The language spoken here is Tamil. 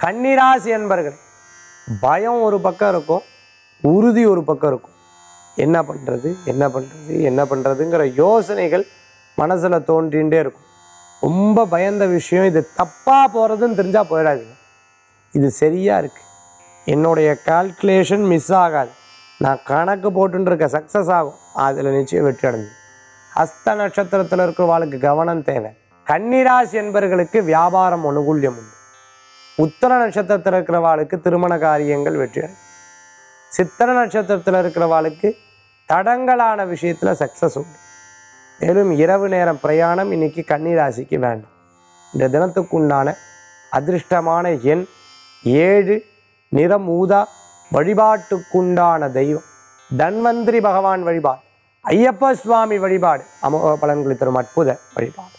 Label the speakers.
Speaker 1: கன்னிராசி என்பர்களே பயம் ஒரு பக்கம் இருக்கும் உறுதி ஒரு பக்கம் இருக்கும் என்ன பண்ணுறது என்ன பண்ணுறது என்ன பண்ணுறதுங்கிற யோசனைகள் மனசில் தோன்றிகிட்டே இருக்கும் ரொம்ப பயந்த விஷயம் இது தப்பாக போகிறதுன்னு தெரிஞ்சால் போயிடாதீங்க இது சரியாக இருக்குது என்னுடைய கால்குலேஷன் மிஸ் ஆகாது நான் கணக்கு போட்டுன்னு இருக்க சக்ஸஸ் ஆகும் அதில் நிச்சயம் வெற்றி அடைஞ்சு ஹஸ்த நட்சத்திரத்தில் இருக்கிறவாளுக்கு கவனம் தேவை கன்னிராசி என்பர்களுக்கு வியாபாரம் அனுகூல்யம் உண்டு உத்தர நட்சத்திரத்தில் இருக்கிறவாளுக்கு திருமண காரியங்கள் வெற்றி அடையும் சித்திர நட்சத்திரத்தில் இருக்கிறவாளுக்கு தடங்கலான விஷயத்தில் சக்ஸஸ் உண்டு மேலும் இரவு நேரம் பிரயாணம் இன்னைக்கு கன்னிராசிக்கு வேண்டாம் இந்த தினத்துக்குண்டான அதிர்ஷ்டமான எண் ஏழு நிறம் ஊதா வழிபாட்டுக்குண்டான தெய்வம் தன்வந்திரி பகவான் வழிபாடு ஐயப்ப சுவாமி வழிபாடு அமோக பலன்களை தரும் அற்புத வழிபாடு